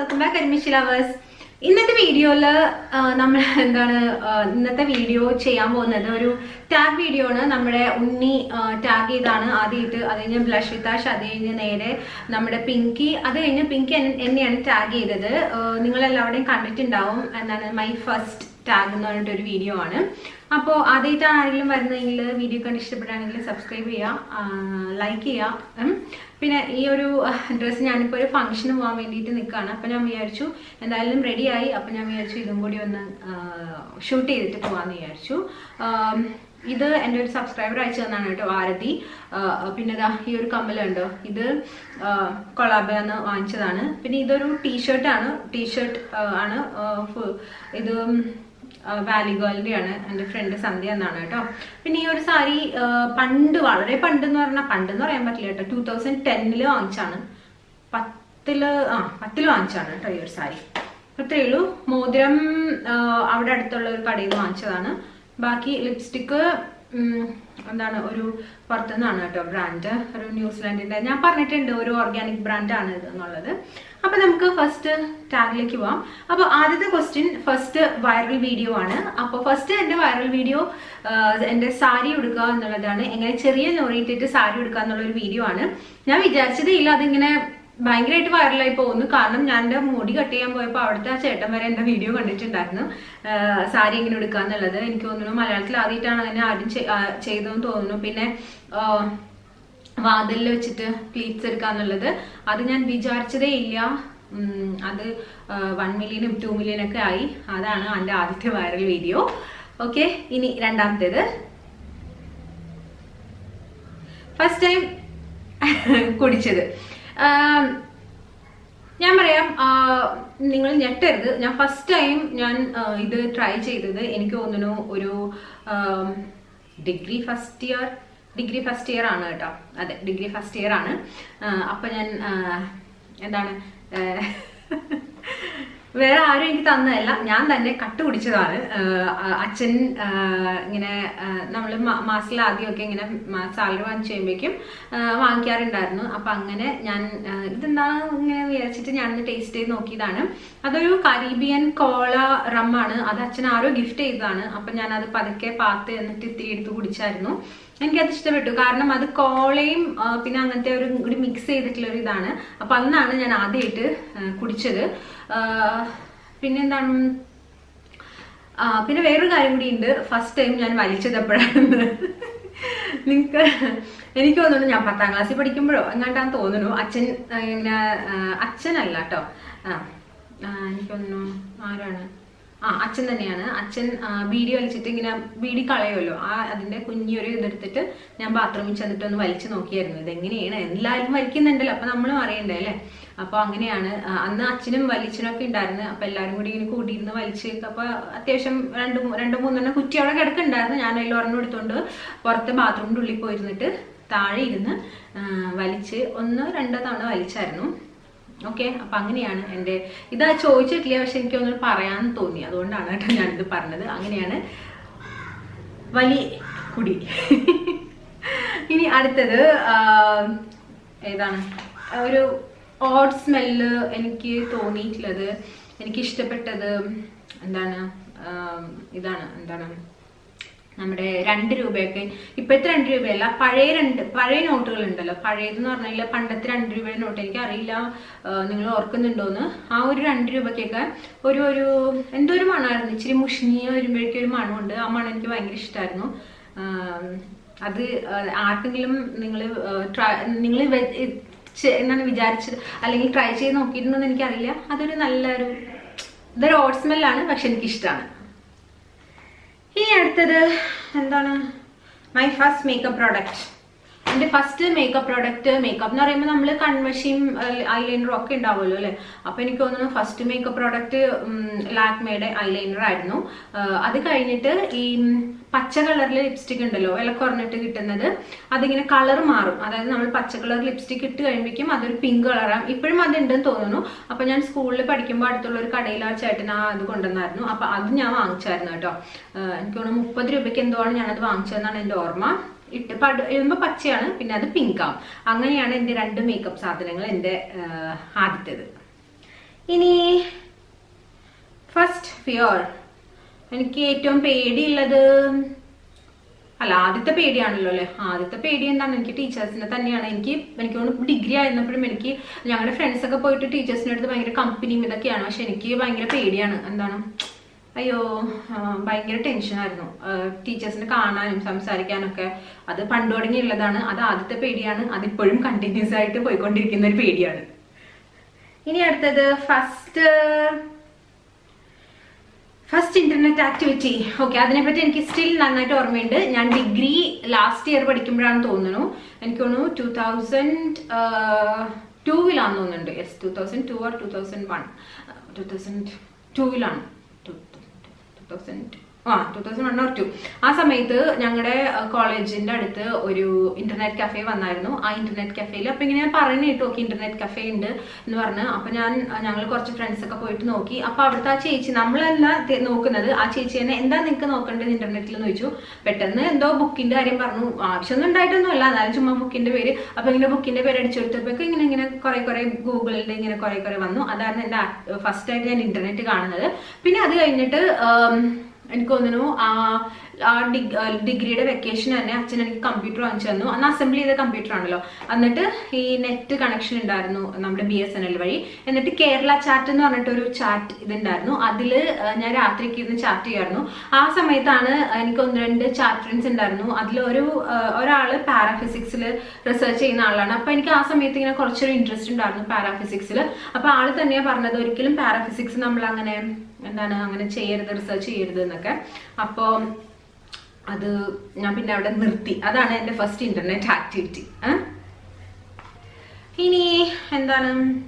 Welcome back കരിമിഷി lovers ഇന്നത്തെ വീഡിയോയിൽ നമ്മൾ എന്താണ് ആ, ഇന്നത്തെ വീഡിയോ ചെയ്യാൻ പോകുന്നത് ഒരു ടാഗ് വീഡിയോ ആണ് നമ്മുടെ ഉണ്ണി ടാഗ് ചെയ്താണ് ആദ്യമായിട്ട് അത് കഴിഞ്ഞ് ബ്ലഷ് വിത്താഷ് അത് കഴിഞ്ഞ് നേരെ നമ്മുടെ പിങ്കി അത് കഴിഞ്ഞ് പിങ്കി എന്നെ- എന്നെയാണ് ടാഗ് ചെയ്തത് നിങ്ങൾ എല്ലാവരുടെയും കണ്ടിട്ടുണ്ടാവും എന്താണ് മൈ ഫസ്റ്റ് ടാഗ് എന്ന് പറഞ്ഞിട്ടൊരു വീഡിയോ ആണ് അപ്പോൾ ആദ്യമായിട്ടാണ് ആരെങ്കിലും വരുന്നതെങ്കിൽ വീഡിയോ കണ്ട് ഇഷ്ടപ്പെടുകയാണെങ്കിൽ സബ്സ്ക്രൈബ് ചെയ്യുക ലൈക്ക് ചെയ്യുക ഉം. പിന്നെ ഈ ഒരു ഡ്രസ്സ് ഞാനിപ്പോൾ ഒരു ഫംഗ്ഷന് പോകാൻ വേണ്ടിയിട്ട് നിൽക്കുകയാണ് അപ്പോൾ ഞാൻ വിചാരിച്ചു എന്തായാലും റെഡിയായി അപ്പോൾ ഞാൻ വിചാരിച്ചു ഇതും കൂടി ഒന്ന് ഷൂട്ട് ചെയ്തിട്ട് പോകാമെന്ന് വിചാരിച്ചു ആം, ഇത് എൻ്റെ ഒരു സബ്സ്ക്രൈബർ അയച്ചു തന്നാണ് കേട്ടോ ആരതി ആ, പിന്നെ ദാ ഈ ഒരു കമ്മലുണ്ടോ ഇത് കൊളാബന്ന് വാങ്ങിച്ചതാണ് പിന്നെ ഇതൊരു ടീഷർട്ടാണ് ടീഷർട്ട് ആണ് ആ, ഫു- ഇത് വാലി ഗേളിന്റെ ആണ് എൻ്റെ ഫ്രണ്ട് സന്ധ്യ എന്നാണ് കേട്ടോ പിന്നെ ഈ ഒരു സാരി ആ, പണ്ട് വളരെ പണ്ട് എന്ന് പറഞ്ഞാൽ പണ്ട് എന്ന് പറയാൻ പറ്റില്ല കേട്ടോ ടൂ തൗസൻഡ് ടെന്നില് വാങ്ങിച്ചാണ് പത്തില് ആ പത്തില് വാങ്ങിച്ചാണ് കേട്ടോ ഈ ഒരു സാരി അത്രയേ ഉള്ളൂ മോതിരം ആ, അവിടെ അടുത്തുള്ള ഒരു കടയിൽ നിന്ന് വാങ്ങിച്ചതാണ് ബാക്കി ലിപ്സ്റ്റിക്ക് എന്താണ് ഒരു പുറത്തുനിന്നാണ് കേട്ടോ ബ്രാൻഡ് ഒരു ന്യൂസിലാൻഡിന്റെ ഞാൻ പറഞ്ഞിട്ടുണ്ട് ഒരു ഓർഗാനിക് ബ്രാൻഡാണ് ഇത് എന്നുള്ളത് അപ്പൊ നമുക്ക് ഫസ്റ്റ് ടാഗിലേക്ക് പോവാം അപ്പൊ ആദ്യത്തെ ക്വസ്റ്റ്യൻ ഫസ്റ്റ് വൈറൽ വീഡിയോ ആണ് അപ്പൊ ഫസ്റ്റ് എന്റെ വൈറൽ വീഡിയോ എന്റെ സാരി ഉടുക്കുക എന്നുള്ളതാണ് എങ്ങനെ ചെറിയ ഞൊറിയിട്ടിട്ട് സാരി ഉടുക്കുക എന്നുള്ള ഒരു വീഡിയോ ആണ് ഞാൻ വിചാരിച്ചതേ ഇല്ല അതിങ്ങനെ ഭയങ്കരമായിട്ട് വൈറലായി പോകുന്നു കാരണം ഞാൻ എൻ്റെ മുടി കട്ട് ചെയ്യാൻ പോയപ്പോൾ അവിടുത്തെ ആ ചേട്ടൻ വരെ എൻ്റെ വീഡിയോ കണ്ടിട്ടുണ്ടായിരുന്നു ആഹ് സാരി എങ്ങനെ എടുക്കുക എന്നുള്ളത് എനിക്ക് തോന്നുന്നു മലയാളത്തിൽ ആദ്യമായിട്ടാണ് അങ്ങനെ ആദ്യം ചെയ്- ആഹ് ചെയ്തതെന്ന് തോന്നുന്നു പിന്നെ ആഹ് വാതിലിൽ വെച്ചിട്ട് പ്ലീറ്റ്സ് എടുക്കുക എന്നുള്ളത് അത് ഞാൻ വിചാരിച്ചതേ ഇല്ല ഉം, അത് വൺ മില്യനും ടു മില്യനും ഒക്കെ ആയി അതാണ് എൻ്റെ ആദ്യത്തെ വൈറൽ വീഡിയോ ഓക്കെ ഇനി രണ്ടാമത്തേത് ഫസ്റ്റ് ടൈം കുടിച്ചത് ആം, ഞാൻ പറയാം നിങ്ങൾ ഞെട്ടരുത് ഞാൻ ഫസ്റ്റ് ടൈം ഞാൻ ആ, ഇത് ട്രൈ ചെയ്തത് എനിക്ക് തോന്നുന്നു ഒരു degree first year degree first year ആണ് കേട്ടോ അതെ ഡിഗ്രി ഫസ്റ്റ് ഇയർ ആണ് ആ, അപ്പൊ ഞാൻ ആ, എന്താണ് ആ, വേറെ ആരും എനിക്ക് തന്നതല്ല ഞാൻ തന്നെ കട്ട് കുടിച്ചതാണ് ആഹ് അച്ഛൻ ആഹ് ഇങ്ങനെ നമ്മൾ മാസത്തിൽ ആദ്യമൊക്കെ ഇങ്ങനെ സാലറി വാങ്ങിച്ചു കഴിയുമ്പോഴേക്കും ആഹ് വാങ്ങിക്കാറുണ്ടായിരുന്നു അപ്പൊ അങ്ങനെ ഞാൻ ആഹ് ഇതെന്താണ് ഇങ്ങനെ വിചാരിച്ചിട്ട് ഞാനൊന്ന് ടേസ്റ്റ് ചെയ്ത് നോക്കിയതാണ് അതൊരു കരീബിയൻ കോള റമ്മാണ് അത് അച്ഛൻ ആരോ ഗിഫ്റ്റ് ചെയ്തതാണ് അപ്പൊ ഞാൻ അത് പതുക്കെ പാത്ത് എന്നിട്ട് ഇത്തിരി എടുത്ത് കുടിച്ചായിരുന്നു എനിക്കത് ഇഷ്ടപ്പെട്ടു കാരണം അത് കോളയും ആ, പിന്നെ അങ്ങനത്തെ ഒരു കൂടി മിക്സ് ചെയ്തിട്ടുള്ള ഒരു ഇതാണ് അപ്പൊ അന്നാണ് ഞാൻ ആദ്യമായിട്ട് ആ, കുടിച്ചത് ആ, പിന്നെന്താണ് ആ പിന്നെ വേറൊരു കാര്യം കൂടി ഉണ്ട് ഫസ്റ്റ് ടൈം ഞാൻ വലിച്ചത് എപ്പോഴാണെന്ന് നിങ്ങൾക്ക് എനിക്ക് തോന്നുന്നു ഞാൻ പത്താം ക്ലാസ്സിൽ പഠിക്കുമ്പോഴോ എങ്ങാണ്ടാന്ന് തോന്നുന്നു അച്ഛൻ ആ, ഇങ്ങനെ ആ, അച്ഛനല്ല കേട്ടോ ആ ആ, എനിക്ക് തോന്നുന്നു ആരാണ് ആ അച്ഛൻ തന്നെയാണ് അച്ഛൻ ആ, ബീഡി വലിച്ചിട്ട് ഇങ്ങനെ ബീഡി കളയുമല്ലോ ആ അതിന്റെ കുഞ്ഞൊരു ഇതെടുത്തിട്ട് ഞാൻ ബാത്റൂമിൽ ചെന്നിട്ട് ഒന്ന് വലിച്ചു നോക്കിയായിരുന്നു ഇതെങ്ങനെയാണ് എല്ലാവരും വലിക്കുന്നുണ്ടല്ലോ അപ്പൊ നമ്മളും അറിയണ്ടേ അല്ലേ അപ്പൊ അങ്ങനെയാണ് ആ, അന്ന് അച്ഛനും വലിച്ചനൊക്കെ ഉണ്ടായിരുന്നു അപ്പൊ എല്ലാവരും കൂടി ഇങ്ങനെ കൂട്ടിയിരുന്ന് വലിച്ച് അപ്പൊ അത്യാവശ്യം രണ്ട് മൂ- രണ്ട് മൂന്നെണ്ണം കുറ്റി അവിടെ കിടക്കുന്നുണ്ടായിരുന്നു ഞാൻ അതിൽ ഒരെണ്ണം എടുത്തുകൊണ്ട് പുറത്ത് ബാത്റൂമിന്റെ ഉള്ളിൽ പോയിരുന്നിട്ട് താഴെ ഇരുന്ന് ആ, വലിച്ച് ഒന്ന് രണ്ടോ തവണ വലിച്ചായിരുന്നു ഓക്കെ അപ്പൊ അങ്ങനെയാണ് എൻ്റെ ഇതാ ചോദിച്ചിട്ടില്ല പക്ഷെ എനിക്ക് ഒന്ന് പറയാൻ തോന്നി അതുകൊണ്ടാണ് കേട്ടോ ഞാനിത് പറഞ്ഞത് അങ്ങനെയാണ് വലിയ കുടി ഇനി അടുത്തത് ആ, ഏതാണ് ഒരു ഓഡ് സ്മെല്ല് എനിക്ക് തോന്നിയിട്ടുള്ളത് എനിക്ക് ഇഷ്ടപ്പെട്ടത് എന്താണ് ആ, ഇതാണ് എന്താണ് നമ്മുടെ രണ്ട് രൂപയൊക്കെ ഇപ്പോഴത്തെ രണ്ട് രൂപയല്ല പഴയ രണ്ട് പഴയ നോട്ടുകൾ ഉണ്ടല്ലോ പഴയതെന്ന് പറഞ്ഞാൽ പണ്ടത്തെ രണ്ട് രൂപയുടെ നോട്ട് എനിക്ക് അറിയില്ല നിങ്ങൾ ഓർക്കുന്നുണ്ടോന്ന് ആ ഒരു രണ്ട് രൂപയ്ക്കൊക്കെ ഒരു ഒരു എന്തോ ഒരു മണമായിരുന്നു ഇച്ചിരി മുഷിഞ്ഞ് വരുമ്പോഴേക്കും ഒരു മണമുണ്ട് ആ മണം എനിക്ക് ഭയങ്കര ഇഷ്ടമായിരുന്നു അത് ആ, ആർക്കെങ്കിലും നിങ്ങൾ നിങ്ങൾ എന്താണ് വിചാരിച്ചത് അല്ലെങ്കിൽ ട്രൈ ചെയ്ത് നോക്കിയിട്ടുണ്ടോ എന്ന് എനിക്കറിയില്ല അതൊരു നല്ലൊരു ഇതൊരു ഓട്ട് സ്മെല്ലാണ് പക്ഷെ എനിക്കിഷ്ടമാണ് ഇനി അടുത്തത് എന്താണ് മൈ ഫസ്റ്റ് മേക്കപ്പ് പ്രോഡക്റ്റ് എൻ്റെ ഫസ്റ്റ് മേക്കപ്പ് പ്രോഡക്റ്റ് മേക്കപ്പ് എന്ന് പറയുമ്പോൾ നമ്മൾ കൺവശിയും ഐലൈനറും ഒക്കെ ഉണ്ടാവുമല്ലോ അല്ലേ അപ്പോൾ എനിക്ക് തോന്നുന്നു ഫസ്റ്റ് മേക്കപ്പ് പ്രോഡക്റ്റ് ലാക്മേയുടെ ഐലൈനർ ആയിരുന്നു ആ, അത് കഴിഞ്ഞിട്ട് ഈ പച്ച കളറിൽ ലിപ്സ്റ്റിക് ഉണ്ടല്ലോ വില കുറഞ്ഞിട്ട് കിട്ടുന്നത് അതിങ്ങനെ കളർ മാറും അതായത് നമ്മൾ പച്ച കളർ ലിപ്സ്റ്റിക് ഇട്ട് കഴിയുമ്പോഴേക്കും അതൊരു പിങ്ക് കളറാണ് ഇപ്പോഴും അതുണ്ടെന്ന് തോന്നുന്നു അപ്പോൾ ഞാൻ സ്കൂളിൽ പഠിക്കുമ്പോൾ അടുത്തുള്ള ഒരു കടയിൽ ആ ചേട്ടൻ ആ അത് കൊണ്ടുവന്നായിരുന്നു അപ്പോൾ അത് ഞാൻ വാങ്ങിച്ചായിരുന്നു കേട്ടോ ആ, എനിക്ക് തോന്നുന്നു മുപ്പത് രൂപയ്ക്ക് എന്തോ ആണ് ഞാനത് വാങ്ങിച്ചതെന്നാണ് എൻ്റെ ഓർമ്മ ഇട്ട് പട ഇടുമ്പോൾ പച്ചയാണ് പിന്നെ അത് പിങ്ക് ആവും അങ്ങനെയാണ് എൻ്റെ രണ്ട് മേക്കപ്പ് സാധനങ്ങൾ എൻ്റെ ആ, ആദ്യത്തേത് ഇനി ഫസ്റ്റ് ഫിയർ എനിക്ക് ഏറ്റവും പേടിയുള്ളത് അല്ല ആദ്യത്തെ പേടിയാണല്ലോ അല്ലെ ആദ്യത്തെ പേടി എന്താണ് എനിക്ക് ടീച്ചേഴ്സിനെ തന്നെയാണ് എനിക്ക് എനിക്ക് തോന്നുന്നു ഡിഗ്രി ആയിരുന്നപ്പോഴും എനിക്ക് ഞങ്ങളുടെ ഫ്രണ്ട്സ് ഒക്കെ പോയിട്ട് ടീച്ചേഴ്സിൻ്റെ അടുത്ത് ഭയങ്കര കമ്പനിയും ഇതൊക്കെയാണ് പക്ഷെ എനിക്ക് ഭയങ്കര പേടിയാണ് എന്താണ് അയ്യോ ആ, ഭയങ്കര ടെൻഷനായിരുന്നു ടീച്ചേഴ്സിനെ കാണാനും സംസാരിക്കാനൊക്കെ അത് പണ്ട് തുടങ്ങിയുള്ളതാണ് അത് ആദ്യത്തെ പേടിയാണ് അതിപ്പോഴും കണ്ടിന്യൂസ് ആയിട്ട് പോയിക്കൊണ്ടിരിക്കുന്ന ഒരു പേടിയാണ് ഇനി അടുത്തത് first first internet activity okay അതിനെപ്പറ്റി എനിക്ക് സ്റ്റിൽ നന്നായിട്ട് ഓർമ്മയുണ്ട് ഞാൻ ഡിഗ്രി ലാസ്റ്റ് ഇയർ പഠിക്കുമ്പോഴാണ് തോന്നുന്നു എനിക്ക് തോന്നുന്നു ടൂ തൗസൻഡ് ടൂവിലാന്ന് തോന്നുന്നുണ്ട് yes two thousand two or two thousand one two thousand ടൂവിലാണ് ടൂ തൗസൻഡ് ആ two thousand one or two ആ സമയത്ത് ഞങ്ങളുടെ കോളേജിന്റെ അടുത്ത് ഒരു ഇന്റർനെറ്റ് കഫേ വന്നായിരുന്നു ആ ഇന്റർനെറ്റ് കഫേയിൽ അപ്പൊ ഇങ്ങനെ പറഞ്ഞു കേട്ടു ഓക്കെ ഇന്റർനെറ്റ് കഫേ ഉണ്ട് എന്ന് പറഞ്ഞ് അപ്പൊ ഞാൻ ഞങ്ങൾ കുറച്ച് ഫ്രണ്ട്സ് ഒക്കെ പോയിട്ട് നോക്കി അപ്പൊ അവിടുത്തെ ആ ചേച്ചി നമ്മളല്ല തെ- നോക്കുന്നത് ആ ചേച്ചി തന്നെ എന്താ നിങ്ങൾക്ക് നോക്കേണ്ടത് ഇന്റർനെറ്റിൽ എന്ന് ചോദിച്ചു പെട്ടെന്ന് എന്തോ ബുക്കിന്റെ കാര്യം പറഞ്ഞു ആവശ്യമൊന്നും ഉണ്ടായിട്ടൊന്നുമല്ല എന്നാലും ചുമ്മാ ബുക്കിന്റെ പേര് അപ്പൊ ഇങ്ങനെ ബുക്കിന്റെ പേര് അടിച്ചു കൊടുത്തപ്പോഴേക്കും ഇങ്ങനെ ഇങ്ങനെ കുറെ കുറെ ഗൂഗിളിന്റെ ഇങ്ങനെ കുറെ കുറെ വന്നു അതായിരുന്നു എന്റെ ഫസ്റ്റ് ആയിട്ട് ഞാൻ ഇന്റർനെറ്റ് കാണുന്നത് പിന്നെ അത് കഴിഞ്ഞിട്ട് ആം, എനിക്ക് തോന്നുന്നു ആ ആ ഡിഗ് ഡിഗ്രിയുടെ വെക്കേഷൻ തന്നെ അച്ഛൻ എനിക്ക് കമ്പ്യൂട്ടർ വാങ്ങിച്ചു തന്നു അന്ന് അസംബിൾ ചെയ്ത കമ്പ്യൂട്ടർ ആണല്ലോ എന്നിട്ട് ഈ നെറ്റ് കണക്ഷൻ ഉണ്ടായിരുന്നു നമ്മുടെ ബി എസ് എൻ എൽ വഴി എന്നിട്ട് കേരള ചാറ്റ് എന്ന് പറഞ്ഞിട്ടൊരു ചാറ്റ് ഇതുണ്ടായിരുന്നു അതിൽ ഞാൻ രാത്രിക്ക് ഇരുന്ന് ചാറ്റ് ചെയ്യായിരുന്നു ആ സമയത്താണ് എനിക്ക് ഒന്ന് രണ്ട് ചാറ്റ് ഫ്രണ്ട്സ് ഉണ്ടായിരുന്നു അതിലൊരു ആ, ഒരാള് പാരാഫിസിക്സിൽ റിസർച്ച് ചെയ്യുന്ന ആളാണ് അപ്പൊ എനിക്ക് ആ സമയത്ത് ഇങ്ങനെ കുറച്ചൊരു ഇൻട്രസ്റ്റ് ഉണ്ടായിരുന്നു പാരാഫിസിക്സിൽ അപ്പൊ ആള് തന്നെയാ പറഞ്ഞത് ഒരിക്കലും പാരാഫിസിക്സ് നമ്മൾ അങ്ങനെ എന്താണ് അങ്ങനെ ചെയ്യരുത് റിസർച്ച് ചെയ്യരുത് എന്നൊക്കെ അപ്പോൾ അത് ഞാൻ പിന്നെ അവിടെ നിർത്തി അതാണ് എൻ്റെ ഫസ്റ്റ് ഇന്റർനെറ്റ് ആക്ടിവിറ്റി ഇനി എന്താണ്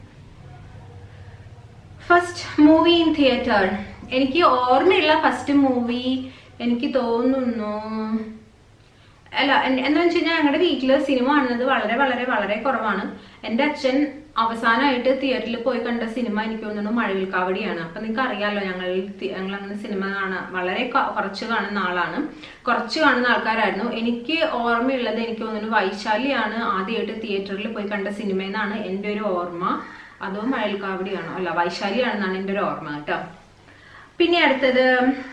ഫസ്റ്റ് മൂവി ഇൻ തിയേറ്റർ എനിക്ക് ഓർമ്മയുള്ള ഫസ്റ്റ് മൂവി എനിക്ക് തോന്നുന്നു അല്ല എൻ- എന്താന്ന് വെച്ച് കഴിഞ്ഞാൽ ഞങ്ങളുടെ വീട്ടില് സിനിമ കാണുന്നത് വളരെ വളരെ വളരെ കുറവാണ് എൻ്റെ അച്ഛൻ അവസാനമായിട്ട് തിയേറ്ററിൽ പോയി കണ്ട സിനിമ എനിക്ക് തോന്നുന്നു മഴവിൽ കാവടിയാണ് അപ്പൊ നിങ്ങൾക്ക് അറിയാലോ ഞങ്ങൾ തി- ഞങ്ങൾ അങ്ങനെ സിനിമ കാണാൻ വളരെ കൊ- കുറച്ച് കാണുന്ന ആളാണ് കുറച്ച് കാണുന്ന ആൾക്കാരായിരുന്നു എനിക്ക് ഓർമ്മയുള്ളത് എനിക്ക് തോന്നുന്നു വൈശാലിയാണ് ആദ്യമായിട്ട് തിയേറ്ററിൽ പോയി കണ്ട സിനിമ എന്നാണ് എൻ്റെ ഒരു ഓർമ്മ അതോ മഴവിൽ കാവടിയാണോ അല്ല വൈശാലിയാണെന്നാണ് എൻ്റെ ഒരു ഓർമ്മ കേട്ടോ പിന്നെ അടുത്തത്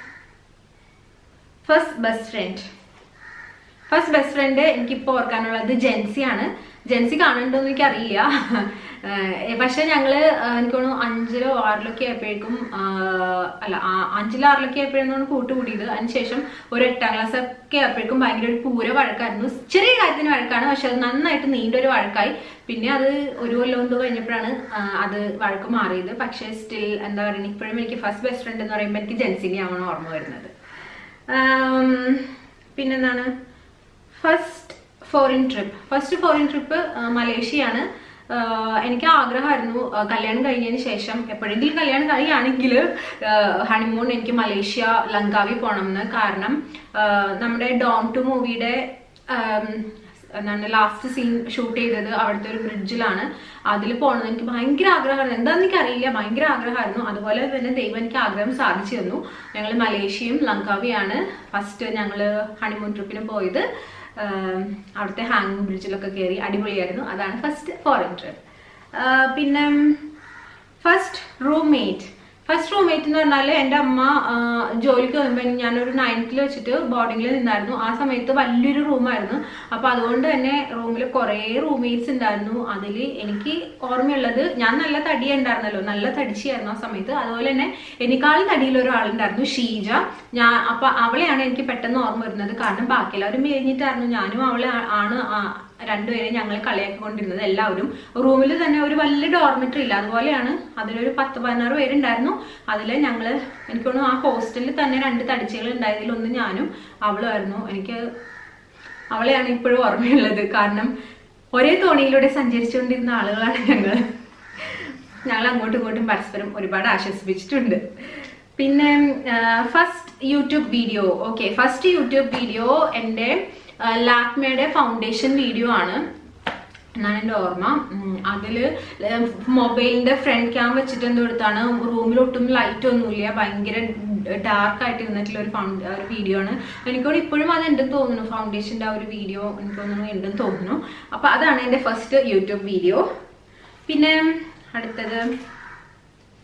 first best friend first best friend എനിക്കിപ്പോൾ ഓർക്കാനുള്ളത് ജെൻസിയാണ് ജെൻസി കാണുന്നുണ്ടോ എന്ന് എനിക്കറിയില്ല ഏഹ് പക്ഷെ ഞങ്ങള് ഏഹ് എനിക്ക് തോന്നുന്നു അഞ്ചിലോ ആറിലോ ഒക്കെ ആയപ്പോഴേക്കും ആഹ് അല്ല ആ- അഞ്ചിലോ ആറിലൊക്കെ ആയപ്പോഴാണ് കൂട്ടുകൂടിയത് അതിനുശേഷം ഒരു എട്ടാം ക്ലാസ് ഒക്കെ ആയപ്പോഴേക്കും ഭയങ്കര ഒരു പൂര വഴക്കായിരുന്നു ചെറിയ കാര്യത്തിന് വഴക്കാണ് പക്ഷെ അത് നന്നായിട്ട് നീണ്ടൊരു വഴക്കായി പിന്നെ അത് ഒരു കൊല്ലം എന്തോ കഴിഞ്ഞപ്പോഴാണ് ആഹ് അത് വഴക്ക് മാറിയത് പക്ഷെ സ്റ്റിൽ എന്താ പറയുക ഇപ്പോഴും എനിക്ക് ഫസ്റ്റ് ബെസ്റ്റ് ഫ്രണ്ട് എന്ന് പറയുമ്പോൾ എനിക്ക് ജെൻസിനെയാണ് ഓർമ്മ വരുന്നത് ആം, പിന്നെന്താണ് first foreign trip first foreign trip മലേഷ്യയാണ് ആ, എനിക്ക് ആഗ്രഹമായിരുന്നു ആ, കല്യാണം കഴിഞ്ഞതിന് ശേഷം എപ്പോഴെങ്കിലും കല്യാണം കഴിയുകയാണെങ്കിൽ ഹണിമൂൺ എനിക്ക് മലേഷ്യ ലങ്കാവി പോകണം എന്ന് കാരണം ആ, നമ്മുടെ ഡോൺ ടു മൂവിയുടെ എന്താണ് ലാസ്റ്റ് സീൻ ഷൂട്ട് ചെയ്തത് അവിടുത്തെ ഒരു ബ്രിഡ്ജിലാണ് അതിൽ പോകണമെന്ന് എനിക്ക് ഭയങ്കര ആഗ്രഹമായിരുന്നു എന്താണെന്ന് എനിക്ക് അറിയില്ല ഭയങ്കര ആഗ്രഹമായിരുന്നു അതുപോലെ തന്നെ ദൈവം എനിക്ക് ആഗ്രഹം സാധിച്ചു തന്നു ഞങ്ങൾ മലേഷ്യയും ലങ്കാവിയാണ് ഫസ്റ്റ് ഞങ്ങൾ ഹണിമൂൺ ട്രിപ്പിന് പോയത് ആം, അവിടുത്തെ ഹാങ്ങിങ് ബ്രിഡ്ജിലൊക്കെ കയറി അടിപൊളിയായിരുന്നു അതാണ് ഫസ്റ്റ് ഫോറിൻ ട്രിപ്പ് പിന്നെ ഫസ്റ്റ് റൂംമേറ്റ് ഫസ്റ്റ് റൂംമേറ്റ് എന്ന് പറഞ്ഞാൽ എൻ്റെ അമ്മ ആ, ജോലിക്ക് വരുമ്പോൾ ഞാനൊരു നയൻത്തിൽ വെച്ചിട്ട് ബോർഡിങ്ങിൽ നിന്നായിരുന്നു ആ സമയത്ത് വലിയൊരു റൂമായിരുന്നു അപ്പോൾ അതുകൊണ്ട് തന്നെ റൂമിൽ കുറേ റൂംമേറ്റ്സ് ഉണ്ടായിരുന്നു അതിൽ എനിക്ക് ഓർമ്മയുള്ളത് ഞാൻ നല്ല തടി ഉണ്ടായിരുന്നല്ലോ നല്ല തടിച്ചിയായിരുന്നു ആ സമയത്ത് അതുപോലെ തന്നെ എനിക്കാളും തടിയിൽ ഒരാളുണ്ടായിരുന്നു ഷീജ ഞാൻ അപ്പൊ അവളെയാണ് എനിക്ക് പെട്ടെന്ന് ഓർമ്മ വരുന്നത് കാരണം ബാക്കി എല്ലാവരും മേഞ്ഞിട്ടായിരുന്നു ഞാനും അവളെ ആ- ആണ് ആ- രണ്ടുപേരും ഞങ്ങൾ കളിയാക്കിക്കൊണ്ടിരുന്നത് എല്ലാവരും റൂമിൽ തന്നെ ഒരു വലിയ ഡോർമെറ്ററി ഇല്ല അതുപോലെയാണ് അതിലൊരു പത്ത് പതിനാറ് പേരുണ്ടായിരുന്നു അതിൽ ഞങ്ങൾ എനിക്ക് തോന്നുന്നു ആ ഹോസ്റ്റലിൽ തന്നെ രണ്ട് തടിച്ചുകൾ ഉണ്ടായതിൽ ഒന്ന് ഞാനും അവളുമായിരുന്നു എനിക്ക് അവളെയാണ് ഇപ്പോഴും ഓർമ്മയുള്ളത് കാരണം ഒരേ തോണിയിലൂടെ സഞ്ചരിച്ചുകൊണ്ടിരുന്ന ആളുകളാണ് ഞങ്ങൾ ഞങ്ങൾ അങ്ങോട്ടും ഇങ്ങോട്ടും പരസ്പരം ഒരുപാട് ആശ്വസിപ്പിച്ചിട്ടുണ്ട് പിന്നെ first YouTube video okay first YouTube video എൻ്റെ ലാക്മയുടെ ഫൗണ്ടേഷൻ വീഡിയോ ആണ് എന്നാണ് എൻ്റെ ഓർമ്മ ഉം, അതില് മൊബൈലിന്റെ ഫ്രണ്ട് ക്യാം വെച്ചിട്ട് എന്തോ എടുത്താണ് റൂമിൽ ഒട്ടും ലൈറ്റ് ഒന്നുമില്ല ഭയങ്കര ഡാർക്ക് ആയിട്ട് ഇരുന്നിട്ടുള്ള ഒരു ഫൗണ്ട് ഒരു വീഡിയോ ആണ് എനിക്കോട് ഇപ്പോഴും അത് ഉണ്ടെന്ന് തോന്നുന്നു ഫൗണ്ടേഷന്റെ ആ ഒരു വീഡിയോ എനിക്ക് തോന്നുന്നു ഉണ്ടെന്ന് തോന്നുന്നു അപ്പൊ അതാണ് എൻ്റെ ഫസ്റ്റ് യൂട്യൂബ് വീഡിയോ പിന്നെ അടുത്തത്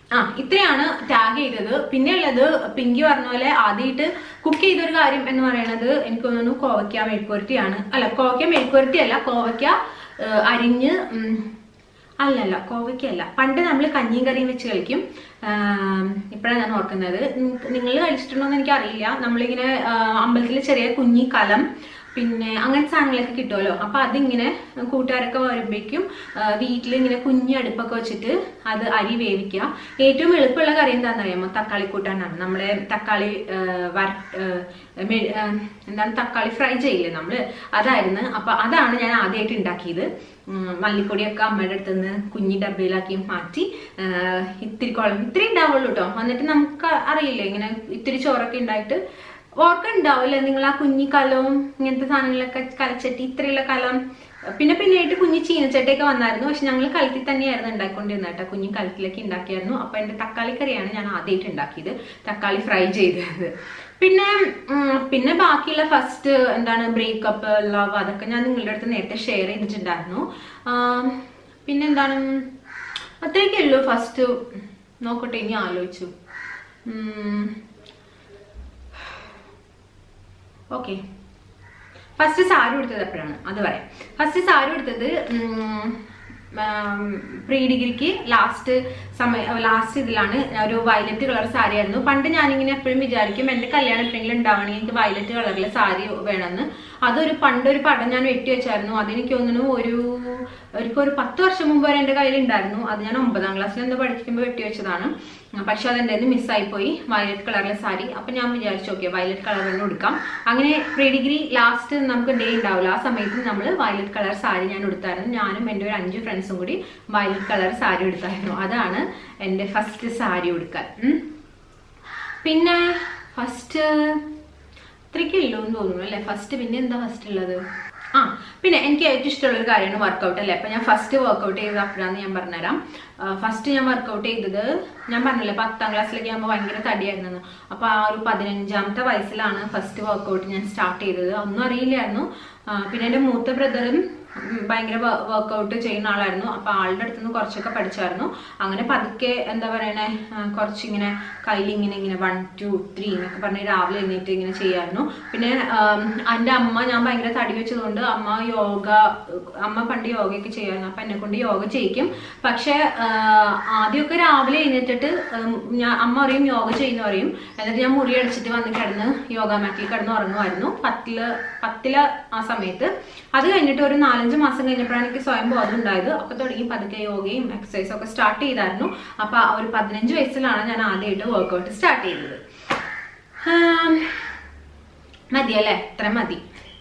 ആ ഇത്രയാണ് ടാഗ് ചെയ്തത് പിന്നെ ഉള്ളത് പിങ്കി പറഞ്ഞ പോലെ ആദ്യമായിട്ട് കുക്ക് ചെയ്തൊരു കാര്യം എന്ന് പറയുന്നത് എനിക്ക് തോന്നുന്നു കോവയ്ക്ക മെഴുക്കുവരട്ടിയാണ് അല്ല കോവയ്ക്ക മെഴുക്കുവരട്ടി അല്ല കോവയ്ക്ക ഏഹ്, അരിഞ്ഞ് ഉം, അല്ലല്ല കോവയ്ക്കല്ല പണ്ട് നമ്മൾ കഞ്ഞിയും കറിയും വെച്ച് കളിക്കും ഇപ്പോഴാണ് ഞാൻ ഓർക്കുന്നത് നിങ്ങൾ കഴിച്ചിട്ടുണ്ടോ എന്ന് എനിക്കറിയില്ല നമ്മളിങ്ങനെ അമ്പലത്തിൽ ചെറിയ കുഞ്ഞി കലം പിന്നെ അങ്ങനത്തെ സാധനങ്ങളൊക്കെ കിട്ടുമല്ലോ അപ്പൊ അതിങ്ങനെ കൂട്ടുകാരൊക്കെ വരുമ്പോഴേക്കും വീട്ടിൽ ഇങ്ങനെ കുഞ്ഞി അടുപ്പൊക്കെ വെച്ചിട്ട് അത് അരി വേവിക്കുക ഏറ്റവും എളുപ്പമുള്ള കറി എന്താണെന്ന് അറിയാമോ തക്കാളി കൂട്ടാനാണ് നമ്മളെ തക്കാളി ആ, വര ആ, മെ- ആ, എന്താണ് തക്കാളി ഫ്രൈ ചെയ്യില്ലേ നമ്മള് അതായിരുന്നു അപ്പൊ അതാണ് ഞാൻ ആദ്യമായിട്ട് ഉണ്ടാക്കിയത് ഉം, മല്ലിപ്പൊടിയൊക്കെ അമ്മയുടെ അടുത്ത് നിന്ന് കുഞ്ഞി ഡബയിലാക്കി മാറ്റി ആ, ഇത്തിരി കുളം ഇത്തിരി ഉണ്ടാവുള്ളൂ കേട്ടോ എന്നിട്ട് നമുക്ക് അറിയില്ലേ ഇങ്ങനെ ഇത്തിരി ചോറൊക്കെ ഉണ്ടായിട്ട് ഓർക്കുണ്ടാവില്ലേ നിങ്ങൾ ആ കുഞ്ഞി കലവും ഇങ്ങനത്തെ സാധനങ്ങളൊക്കെ കലച്ചട്ടി ഇത്രയുള്ള കലം പിന്നെ പിന്നെയായിട്ട് കുഞ്ഞി ചീനച്ചട്ടിയൊക്കെ വന്നായിരുന്നു പക്ഷെ ഞങ്ങൾ കലത്തിൽ തന്നെയായിരുന്നു ഉണ്ടാക്കിക്കൊണ്ടിരുന്നത് കേട്ടോ കുഞ്ഞി കലത്തിലൊക്കെ ഉണ്ടാക്കിയായിരുന്നു അപ്പൊ എന്റെ തക്കാളി കറിയാണ് ഞാൻ ആദ്യമായിട്ട് ഉണ്ടാക്കിയത് തക്കാളി ഫ്രൈ ചെയ്തത് പിന്നെ ഉം, പിന്നെ ബാക്കിയുള്ള ഫസ്റ്റ് എന്താണ് ബ്രേക്കപ്പ് ലവ് അതൊക്കെ ഞാൻ നിങ്ങളുടെ അടുത്ത് നേരത്തെ ഷെയർ ചെയ്തിട്ടുണ്ടായിരുന്നു ആം, പിന്നെ എന്താണ് അത്രയൊക്കെ ഉള്ളൂ ഫസ്റ്റ് നോക്കട്ടെ ഇനി ആലോചിച്ചു ഉം, ഓക്കെ ഫസ്റ്റ് സാരി എടുത്തത് എപ്പോഴാണ് അത് പറയാം ഫസ്റ്റ് സാരി എടുത്തത് പ്രീ ഡിഗ്രിക്ക് ലാസ്റ്റ് സമയം ലാസ്റ്റ് ഇതിലാണ് ഒരു വയലറ്റ് കളർ സാരി ആയിരുന്നു പണ്ട് ഞാനിങ്ങനെ എപ്പോഴും വിചാരിക്കും എന്റെ കല്യാണം എപ്പോഴെങ്കിലും ഉണ്ടാവണമെങ്കിൽ എനിക്ക് വയലറ്റ് കളറിലെ സാരി വേണമെന്ന് അതൊരു പണ്ടൊരു പടം ഞാൻ വെട്ടി വെച്ചായിരുന്നു അതെനിക്ക് തോന്നുന്നു ഒരു എനിക്ക് ഒരു പത്ത് വർഷം മുമ്പ് വരെ എന്റെ കയ്യിൽ ഉണ്ടായിരുന്നു അത് ഞാൻ ഒമ്പതാം ക്ലാസ്സിൽ എന്തോ പഠിക്കുമ്പോൾ വെട്ടി വെച്ചതാണ് പക്ഷെ അത് എൻ്റെ മിസ്സായി പോയി വയലറ്റ് കളറിലെ സാരി അപ്പൊ ഞാൻ വിചാരിച്ചു ഓക്കെ വയലറ്റ് കളർ തന്നെ എടുക്കാം അങ്ങനെ പ്രീ ഡിഗ്രി ലാസ്റ്റ് നമുക്ക് ഡേ ഉണ്ടാവില്ല ആ സമയത്ത് നമ്മൾ വയലറ്റ് കളർ സാരി ഞാൻ എടുത്തായിരുന്നു ഞാനും എൻ്റെ ഒരു അഞ്ച് ഫ്രണ്ട്സും കൂടി വയലറ്റ് കളർ സാരി എടുത്തായിരുന്നു അതാണ് എൻ്റെ ഫസ്റ്റ് സാരി എടുക്കാൻ ഉം. പിന്നെ ഫസ്റ്റ് ഇത്രയ്ക്കേ ഉള്ളൂ എന്ന് തോന്നുന്നു അല്ലേ ഫസ്റ്റ് പിന്നെ എന്താ ഫസ്റ്റ് ഉള്ളത് ആ പിന്നെ എനിക്ക് ഏറ്റവും ഇഷ്ടമുള്ള ഒരു കാര്യമാണ് വർക്കൗട്ട് അല്ലേ അപ്പൊ ഞാൻ ഫസ്റ്റ് വർക്കൗട്ട് ചെയ്തത് അപ്പോഴാന്ന് ഞാൻ പറഞ്ഞുതരാം ഫസ്റ്റ് ഞാൻ വർക്കൗട്ട് ചെയ്തത് ഞാൻ പറഞ്ഞില്ലേ പത്താം ക്ലാസ്സിലൊക്കെ ആകുമ്പോൾ ഭയങ്കര തടിയായിരുന്നു അപ്പൊ ആ ഒരു പതിനഞ്ചാമത്തെ വയസ്സിലാണ് ഫസ്റ്റ് വർക്കൗട്ട് ഞാൻ സ്റ്റാർട്ട് ചെയ്തത് ഒന്നും അറിയില്ലായിരുന്നു ആ, പിന്നെ എൻ്റെ മൂത്ത ബ്രദറും ഉം, ഭയങ്കര വർക്കൗട്ട് ചെയ്യുന്ന ആളായിരുന്നു അപ്പൊ ആളുടെ അടുത്ത് നിന്ന് കുറച്ചൊക്കെ പഠിച്ചായിരുന്നു അങ്ങനെ പതുക്കെ എന്താ പറയണേ ആ, കുറച്ചിങ്ങനെ കയ്യിൽ ഇങ്ങനെ ഇങ്ങനെ വൺ ടു ത്രീ എന്നൊക്കെ പറഞ്ഞ് രാവിലെ എഴുന്നേറ്റ് ഇങ്ങനെ ചെയ്യായിരുന്നു പിന്നെ ആം, എൻ്റെ അമ്മ ഞാൻ ഭയങ്കര തടി വെച്ചതുകൊണ്ട് അമ്മ യോഗ അമ്മ പണ്ട് യോഗയൊക്കെ ചെയ്യായിരുന്നു അപ്പൊ എന്നെ കൊണ്ട് യോഗ ചെയ്യിക്കും പക്ഷെ ആ, ആദ്യമൊക്കെ രാവിലെ എഴുന്നേറ്റിട്ട് ഉം, ഞാൻ അമ്മ പറയും യോഗ ചെയ്യുന്ന പറയും എന്നിട്ട് ഞാൻ മുറി അടിച്ചിട്ട് വന്ന് കിടന്ന് യോഗ മാറ്റിൽ കിടന്ന് ഉറങ്ങുമായിരുന്നു പത്തില് പത്തില് ആ സമയത്ത് അത് കഴിഞ്ഞിട്ട് ഒരു നാലഞ്ച് മാസം കഴിഞ്ഞപ്പോഴാണ് എനിക്ക് സ്വയം ബോധം ഉണ്ടായത് അപ്പൊ തുടങ്ങി പതുക്കെ യോഗയും എക്സസൈസും ഒക്കെ സ്റ്റാർട്ട് ചെയ്തായിരുന്നു അപ്പൊ ആ ഒരു പതിനഞ്ച് വയസ്സിലാണ് ഞാൻ ആദ്യമായിട്ട് വർക്കൗട്ട് സ്റ്റാർട്ട് ചെയ്തത് ആം, മതിയല്ലേ ഇത്ര മതി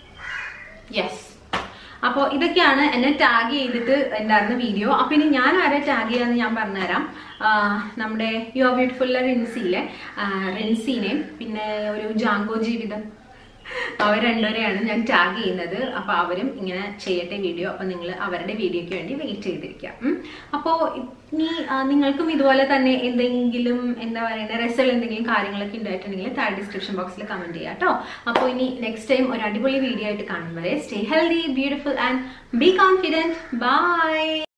യെസ് അപ്പോൾ ഇതൊക്കെയാണ് എന്നെ ടാഗ് ചെയ്തിട്ട് ഉണ്ടായിരുന്ന വീഡിയോ അപ്പൊ ഇനി ഞാൻ ആരെ ടാഗ് ചെയ്യാന്ന് ഞാൻ പറഞ്ഞുതരാം ആ, നമ്മുടെ യോ ബ്യൂട്ടിഫുള്ള റിൻസിയിലെ റിൻസിനെയും പിന്നെ ഒരു ജാങ്കോ ജീവിതം അവർ രണ്ടുപേരെയാണ് ഞാൻ ടാഗ് ചെയ്യുന്നത് അപ്പൊ അവരും ഇങ്ങനെ ചെയ്യട്ടെ വീഡിയോ അപ്പൊ നിങ്ങൾ അവരുടെ വീഡിയോയ്ക്ക് വേണ്ടി വെയിറ്റ് ചെയ്തിരിക്കാം ഉം. അപ്പോ ഇനി ആ, നിങ്ങൾക്കും ഇതുപോലെ തന്നെ എന്തെങ്കിലും എന്താ പറയുക രസമുള്ള എന്തെങ്കിലും കാര്യങ്ങളൊക്കെ ഉണ്ടായിട്ടുണ്ടെങ്കിൽ താഴെ ഡിസ്ക്രിപ്ഷൻ ബോക്സിൽ കമന്റ് ചെയ്യാം കേട്ടോ അപ്പോൾ ഇനി നെക്സ്റ്റ് ടൈം ഒരു അടിപൊളി വീഡിയോ ആയിട്ട് കാണും വരെ stay healthy beautiful and be confident by